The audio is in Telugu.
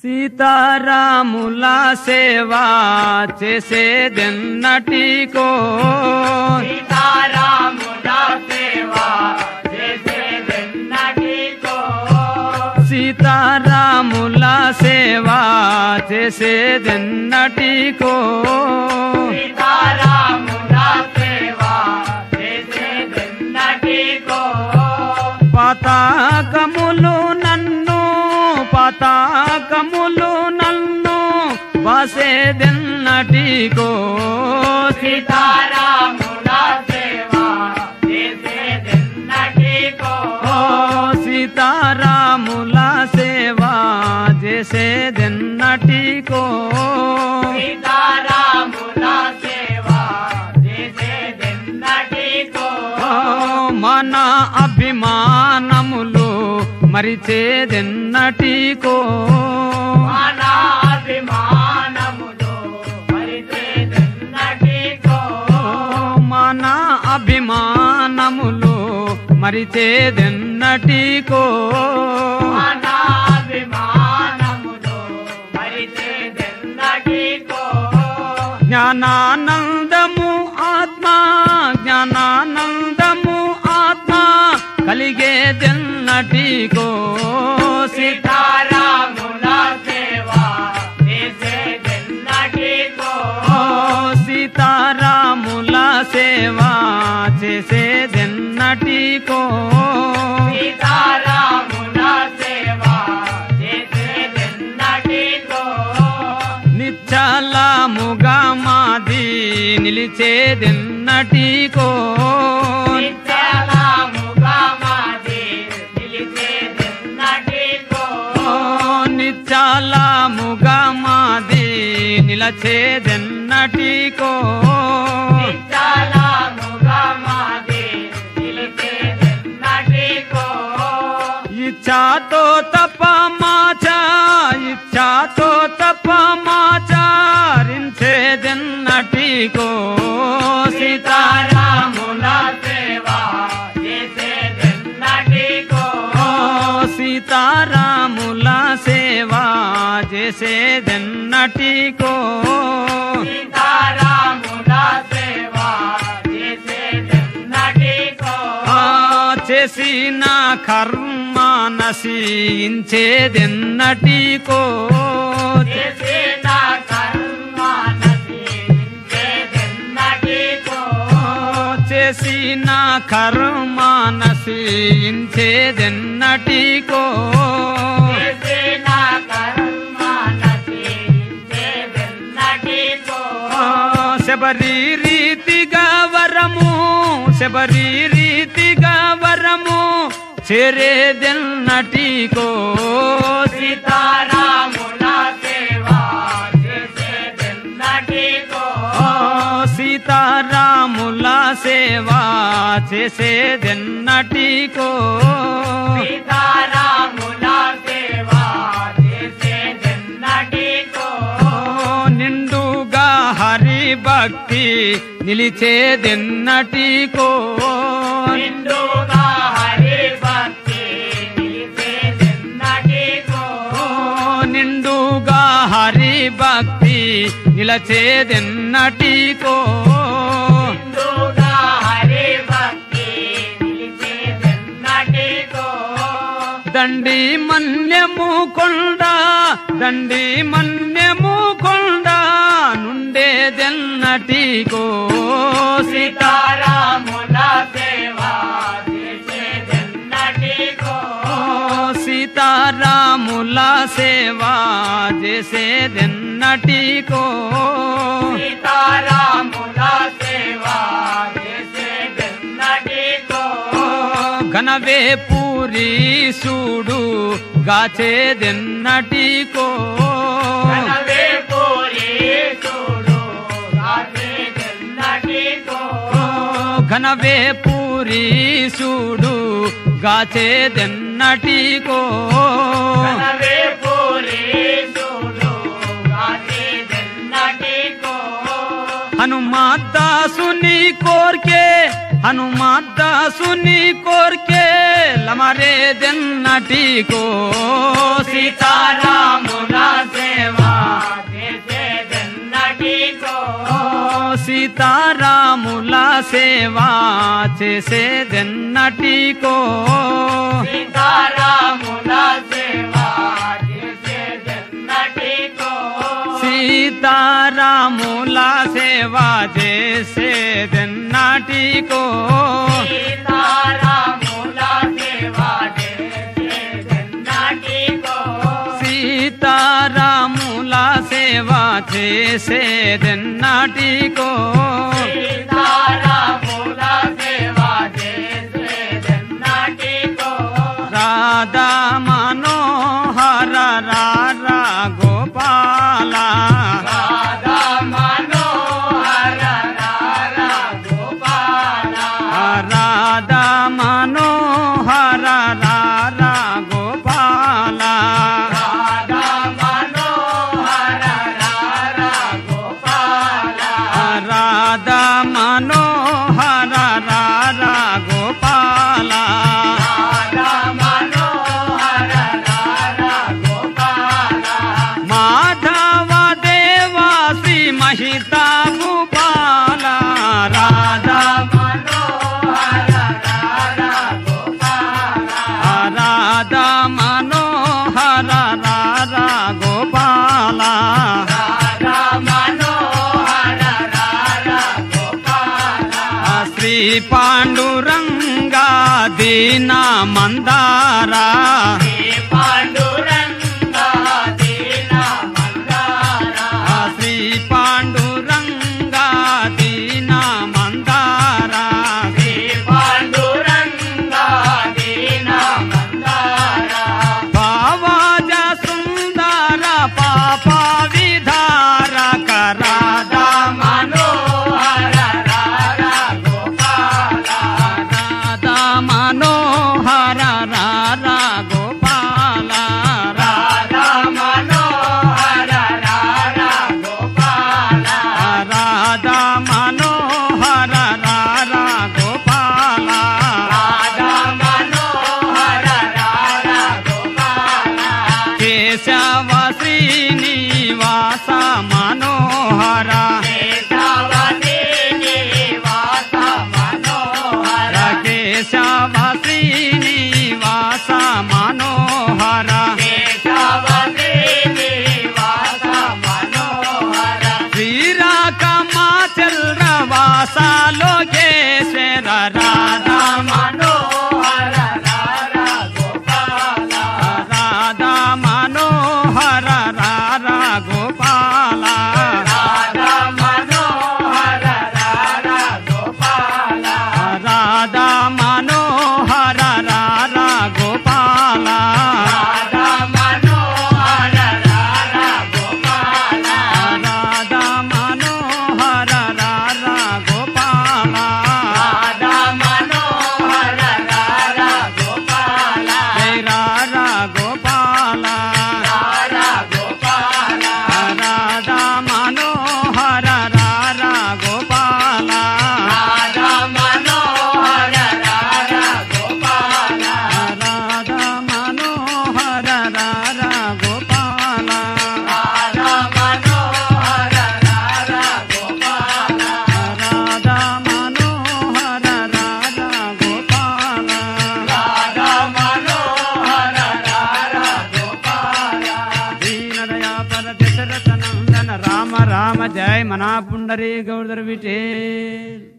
సీతారాముల సేవ చేసేదెన్నటికో సీతారాముల సేవ చేసేదెన్నటికో సీతారాముల సేవ చేసేదెన్నటికో సీతారాముల సేవ చేసేదెన్నటికో పతాకములు నన్ను పతాకములు నన్ను వసేదెన్నటికో సీతా సీతారాముల సేవ చేసేదెన్నటికో ఓ సీతారాముల సేవ చేసేదెన్నటికో సీతారాముల సేవ చేసేదెన్నటికో ఓ మన అభిమానములు మరిచేదెన్నటికో మన అభిమానములు మరిచేదెన్నటికో ఓ మన అభిమానములు మరిచేదెన్నటికో మన అభిమానములు మరిచేదెన్నటికో జ్ఞానానందము ఆత్మ జ్ఞానానందము ఆత్మ కలిగేదెన్నటికో సీతా సీతారాముల సేవ చేసేదెన్నటికో ఓ సీతారాముల సేవ చేసేదెన్నటికో సీతారాముల సేవ చేసేదెన్నటికో నిచ్చలముగా మాది నిలిచేదెన్నటికో నిత్యలాముగా మాది నిలిచేదెన్నటికో ఓ నిచ్చలముగా మాది నిలచేదెన్నటికో నిత్యలాముగా మాది నిలిచేదెన్నటికో ఇచ్చాతో తప్ప మాచ ఇచ్చాతో తప్ప మాచారించేదెన్నటికో సీతారాముల సీతారాముల సేవ చేసేదెన్నటికో ఓ సీతారాముల సేవ చేసేదెన్నటికో సీతారాముల సేవ చేసేదెన్నటికో ఆ చేసిన కర్మ నశించేదెన్నటికో చేసిన కర్మ నశించేదెన్నటికో చేసిన కర్మ నశించేదెన్నటికో చేసిన కర్మ నశించేదెన్నటికో శబరి రీతిగా వరము శబరి రీతిగా వరము చేరేదెన్నటికో సీతారాముల సేవ చేసేదెన్నటికో ఓ సీతారాముల సేవ చేసేదెన్నటికో సీతారాముల సేవ చేసేదెన్నటికో ఓ నిండుగా హరి భక్తి నిలిచేదెన్నటికో నిండుగా హరి భక్తి నిలిచేదెన్నటికో ఓ నిండుగా హరి భక్తి నిలచేదెన్నటికో నిండుగా హరి భక్తి నిలిచేదెన్నటికో దండి మన్యము కొండ దండి మన్యము కొండ నుండేదెన్నటికో సీతా సీతారాముల సేవ చేసేదెన్నటికో ఓ సీతారాముల సేవ చేసేదెన్నటికో సీతారాముల సేవ చేసేదెన్నటికో ఓ ఘనవే పూరి సూడు గాచేదెన్నటికో కనవే పూరి చూడు రాసేదెన్నటికో ఓ ఘనవే పూరి సూడు గాచేదెన్నటికో కనవే పూరి చూడు రాసేదెన్నటికో హనుమాదాసుని కోర్కే హనుమాదాసుని కోర్కే లమరేదెన్నటికో సీతారాముల సీతారాముల సీతారాముల సేవా చేసేదెన్నటికో సీతారాముల సేవా చేసేదెన్నటికో సీతారాముల సేవా చేసేదెన్నటికో సీతారాముల సేవా చేసేదెన్నటికో సీతారాముల సేవా చేసేదెన్నటికో సీతారాముల సేవా చేసేదెన్నటికో రాధా మనోహర రారా గోపాల రాధా మనోహర రారా గోపాల రాధా మనోహర రారా గోపాల రాధా మనోహర రారా గోపాల రాధా మనోహర రారా గోపాల రాధా మనోహర రారా గోపాల మాధవ దేవాసి మహితా భూపాల రాధా మనోహర రారా గోపాల రాధా మనోహర రారా గోపాల రాధా మనోహర రారా గోపాల శ్రీ పాండురంగా దీన మందారా శ్రీ పాండురంగా దీన మందార శ్రీ పాండురంగా దీన మందారా శ్రీ పాండురంగా దీన మందార భావాజ సుందర పాప విధారక రాధా మనోహర రారా గోపాల రాధా మనోహర రారా గోపాల రాధా మనోహర రారా గోపాల రాధా మనోహర రారా గోపాల రాధా మనోహర రారా గోపాల కేశవ శ్రీనివాస మనోహర కేశవతి నివాస మనోహర కేశవ శ్రీనివాస మనోహర కేశవతి నివాస మనోహర శ్రీరాకమాచల్ర వాస లోకేశ్వర రాధా మనోహర రారా గోపాల రాధా మనోహర రారా గోపాల రాధా మనోహర రారా గోపాల రాధా మనోహర రారా గోపాల రాధా మనోహర రారా గోపాల రాధా మనోహర రారా గోపాల రాధా మనోహర రారా గోపాల జై రారా గోపాల రారా గోపాల రాధా మనోహర రారా గోపాల రాధా మనోహర రారా గోపాల రాధా మనోహర రారా గోపాల రాధా మనోహర రారా గోపాల రాధా మనోహర రారా గోపాల రాధా మనోహర రారా గోపాల దీన దయా పర దశరథ నందన రామ రామ జయ మనా పుండరీ గౌదర్ విఠేల్